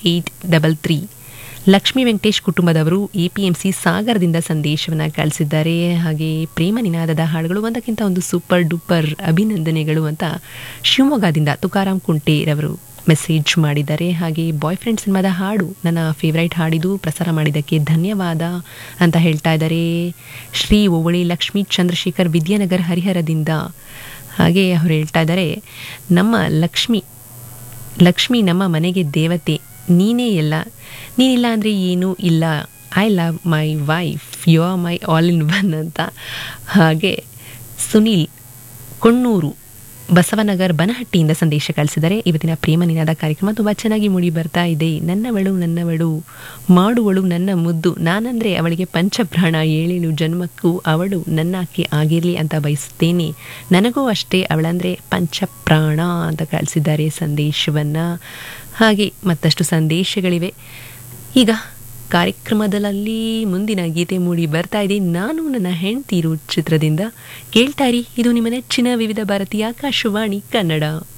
eight double three Lakshmi Venkatesh ಕುಟುಂಬದವರು A P M C ಸಾಗರದಿಂದ ಸಂದೇಶವನ್ನು ಕಳಿಸಿದ್ದಾರೆ ಹಾಗೆ ಪ್ರೇಮ ನಿನಾದದ ಹಾಡುಗಳು ಒಂದಕ್ಕಿಂತ ಒಂದು ಸೂಪರ್ ಡೂಪರ್ ಅಭಿನಂದನೆಗಳು ಅಂತ ಶಿವಮೊಗ್ಗದಿಂದ ತುಕಾರಾಮ್ ಕುಂಟೇರವರು ಮೆಸೇಜ್ ಮಾಡಿದ್ದಾರೆ ಹಾಗೆ ಬಾಯ್ ಫ್ರೆಂಡ್ ಸಿನಿಮಾದ ಹಾಡು ನನ್ನ ಫೇವ್ರೈಟ್ ಹಾಡಿದು ಪ್ರಸಾರ ಮಾಡಿದ್ದಕ್ಕೆ ಧನ್ಯವಾದ ಅಂತ ಹೇಳ್ತಾ ಇದ್ದಾರೆ ಶ್ರೀ ಓವಳಿ ಲಕ್ಷ್ಮೀ ಚಂದ್ರಶೇಖರ್ ವಿದ್ಯಾನಗರ್ ಹರಿಹರದಿಂದ ಹಾಗೆ ಅವ್ರು ಹೇಳ್ತಾ ಇದ್ದಾರೆ ನಮ್ಮ ಲಕ್ಷ್ಮಿ ಲಕ್ಷ್ಮಿ ನಮ್ಮ ಮನೆಗೆ ದೇವತೆ ನೀನೇ ಎಲ್ಲ ನೀನಿಲ್ಲ ಅಂದರೆ ಏನೂ ಇಲ್ಲ I love my wife you are my all in one ಅಂತ ಹಾಗೆ ಸುನೀಲ್ ಕೊಣ್ಣೂರು ಬಸವನಗರ್ ಬನಹಟ್ಟಿಯಿಂದ ಸಂದೇಶ ಕಳಿಸಿದರೆ ಇವತ್ತಿನ ಪ್ರೇಮ ನಿನಾದ ಕಾರ್ಯಕ್ರಮ ತುಂಬ ಚೆನ್ನಾಗಿ ಮೂಡಿ ಬರ್ತಾ ಇದೆ ನನ್ನವಳು ನನ್ನವಳು ಮಾಡುವಳು ನನ್ನ ಮುದ್ದು ನಾನಂದರೆ ಅವಳಿಗೆ ಪಂಚಪ್ರಾಣ ಏಳೇಳು ಜನ್ಮಕ್ಕೂ ಅವಳು ನನ್ನಾಕೆ ಆಗಿರಲಿ ಅಂತ ಬಯಸುತ್ತೇನೆ ನನಗೂ ಅಷ್ಟೇ ಅವಳಂದರೆ ಪಂಚಪ್ರಾಣ ಅಂತ ಕಳಿಸಿದ್ದಾರೆ ಸಂದೇಶವನ್ನು ಹಾಗೆ ಮತ್ತಷ್ಟು ಸಂದೇಶಗಳಿವೆ ಈಗ ಕಾರ್ಯಕ್ರಮದಲ್ಲಿ ಮುಂದಿನ ಗೀತೆ ಮೂಡಿ ಬರ್ತಾ ಇದೆ ನಾನು ನನ್ನ ಹೆಂಡ್ತೀರು ಚಿತ್ರದಿಂದ ಕೇಳ್ತಾರಿ ಇದು ನಿಮ್ಮ ನೆಚ್ಚಿನ ವಿವಿಧ ಭಾರತೀಯ ಆಕಾಶವಾಣಿ ಕನ್ನಡ